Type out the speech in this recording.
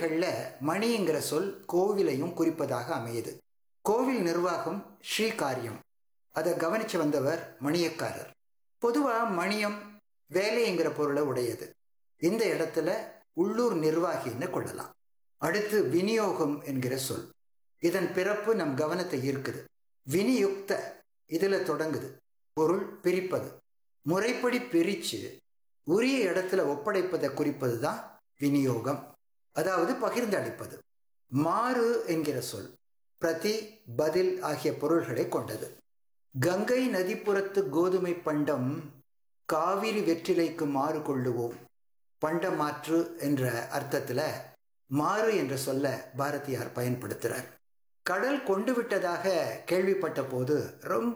வார்த்தைகள்ல மணிங்கிற சொல் கோவிலையும் குறிப்பதாக அமையுது கோவில் நிர்வாகம் ஸ்ரீகாரியம் அதை கவனிச்சு வந்தவர் மணியக்காரர் பொதுவா மணியம் வேலைங்கிற பொருளை உடையது இந்த இடத்துல உள்ளூர் நிர்வாகின்னு கொள்ளலாம் அடுத்து விநியோகம் என்கிற சொல் இதன் பிறப்பு நம் கவனத்தை ஈர்க்குது விநியுக்த இதுல தொடங்குது பொருள் பிரிப்பது முறைப்படி பிரிச்சு உரிய இடத்துல ஒப்படைப்பதை குறிப்பது தான் விநியோகம் அதாவது பகிர்ந்து அளிப்பது மாறு என்கிற சொல் பிரதி பதில் ஆகிய பொருள்களை கொண்டது கங்கை நதிப்புறத்து கோதுமை பண்டம் காவிரி வெற்றிலைக்கு மாறு கொள்ளுவோம் பண்டமாற்று என்ற அர்த்தத்துல மாறு என்ற சொல்ல பாரதியார் பயன்படுத்துறார் கடல் கொண்டு விட்டதாக கேள்விப்பட்ட போது ரொம்ப